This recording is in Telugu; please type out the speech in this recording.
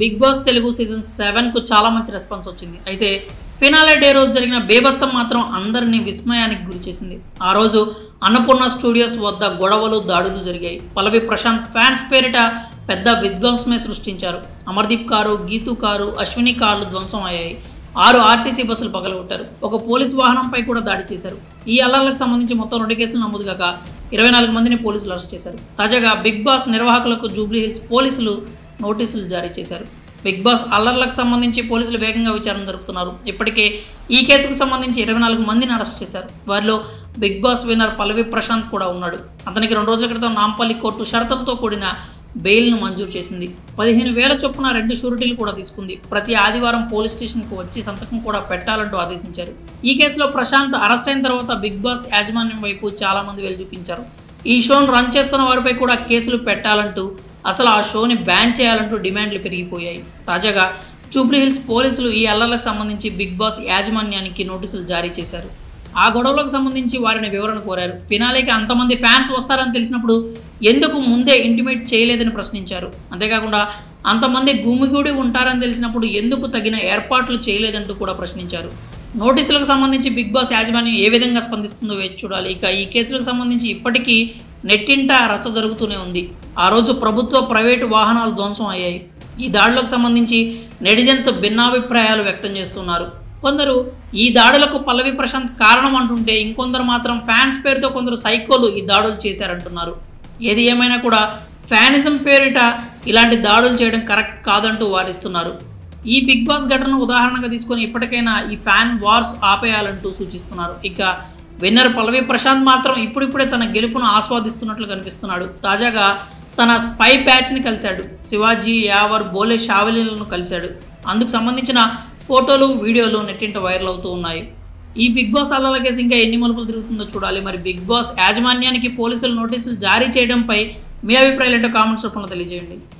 బిగ్ బాస్ తెలుగు సీజన్ సెవెన్కు చాలా మంచి రెస్పాన్స్ వచ్చింది అయితే ఫినాలే డే రోజు జరిగిన బేభత్సం మాత్రం అందరినీ విస్మయానికి గురి చేసింది ఆ రోజు అన్నపూర్ణ స్టూడియోస్ వద్ద గొడవలు దాడులు జరిగాయి పల్లవి ప్రశాంత్ ఫ్యాన్స్ పేరిట పెద్ద విధ్వంసమే సృష్టించారు అమర్దీప్ కారు గీతు కారు అశ్విని కార్లు ధ్వంసం అయ్యాయి ఆరు ఆర్టీసీ బస్సులు పగలగొట్టారు ఒక పోలీస్ వాహనంపై కూడా దాడి చేశారు ఈ అల్లర్లకు సంబంధించి మొత్తం రెండు కేసులు నమోదు కాక ఇరవై నాలుగు మందిని పోలీసులు అరెస్ట్ చేశారు తాజాగా బిగ్ బాస్ నిర్వాహకులకు జూబ్లీ హిల్స్ పోలీసులు నోటీసులు జారీ చేశారు బిగ్ బాస్ అల్లర్లకు సంబంధించి పోలీసులు వేగంగా విచారణ జరుపుతున్నారు ఇప్పటికే ఈ కేసుకు సంబంధించి ఇరవై నాలుగు మందిని అరెస్ట్ చేశారు వారిలో Bigg Boss winner Pallavi Prashanth కూడా ఉన్నాడు అతనికి రెండు రోజుల క్రితం నాంపల్లి కోర్టు షరతులతో కూడిన బెయిల్ను మంజూరు చేసింది పదిహేను వేల చొప్పున రెండు షూరిటీలు కూడా తీసుకుంది ప్రతి ఆదివారం పోలీస్ స్టేషన్కు వచ్చి సంతకం కూడా పెట్టాలంటూ ఆదేశించారు ఈ కేసులో ప్రశాంత్ అరెస్ట్ అయిన తర్వాత బిగ్ బాస్ యాజమాన్యం వైపు చాలా మంది వెళ్ళి చూపించారు ఈ షోను రన్ చేస్తున్న వారిపై కూడా కేసులు పెట్టాలంటూ అసలు ఆ షోని బ్యాన్ చేయాలంటూ డిమాండ్లు పెరిగిపోయాయి తాజాగా జూబ్లీ హిల్స్ పోలీసులు ఈ అల్లర్లకు సంబంధించి బిగ్ బాస్ యాజమాన్యానికి నోటీసులు జారీ చేశారు ఆ గొడవలకు సంబంధించి వారిని వివరణ కోరారు ఫినాలేకి అంతమంది ఫ్యాన్స్ వస్తారని తెలిసినప్పుడు ఎందుకు ముందే ఇంటిమేట్ చేయలేదని ప్రశ్నించారు అంతేకాకుండా అంతమంది గుమిగూడి ఉంటారని తెలిసినప్పుడు ఎందుకు తగిన ఏర్పాట్లు చేయలేదంటూ కూడా ప్రశ్నించారు నోటీసులకు సంబంధించి బిగ్ బాస్ యాజమాన్యం ఏ విధంగా స్పందిస్తుందో వేచి చూడాలి ఇక ఈ కేసులకు సంబంధించి ఇప్పటికీ నెట్టింట రచ్చ జరుగుతూనే ఉంది ఆ రోజు ప్రభుత్వ ప్రైవేటు వాహనాలు ధ్వంసం అయ్యాయి ఈ దాడులకు సంబంధించి నెటిజన్స్ భిన్నాభిప్రాయాలు వ్యక్తం చేస్తున్నారు కొందరు ఈ దాడులకు పల్లవి ప్రశాంత్ కారణం అంటుంటే ఇంకొందరు మాత్రం ఫ్యాన్స్ పేరుతో కొందరు సైకోలు ఈ దాడులు చేశారంటున్నారు ఏది ఏమైనా కూడా ఫ్యానిజం పేరిట ఇలాంటి దాడులు చేయడం కరెక్ట్ కాదంటూ వారిస్తున్నారు ఈ బిగ్ బాస్ ఘటనను ఉదాహరణగా తీసుకొని ఇప్పటికైనా ఈ ఫ్యాన్ వార్స్ ఆపేయాలంటూ సూచిస్తున్నారు ఇక విన్నర్ పల్లవి ప్రశాంత్ మాత్రం ఇప్పుడిప్పుడే తన గెలుపును ఆస్వాదిస్తున్నట్లు కనిపిస్తున్నాడు తాజాగా తన స్పై బ్యాచ్ని కలిశాడు శివాజీ యావర్ బోలే షావలీలను కలిశాడు అందుకు సంబంధించిన ఫోటోలు వీడియోలు నెట్టింట వైరల్ అవుతూ ఉన్నాయి ఈ బిగ్ బాస్ అల్లల కేసు ఇంకా ఎన్ని మలుపులు తిరుగుతుందో చూడాలి మరి బిగ్ బాస్ యాజమాన్యానికి పోలీసులు నోటీసులు జారీ చేయడంపై మీ అభిప్రాయాలు ఏంటో కామెంట్స్ రూపంలో తెలియజేయండి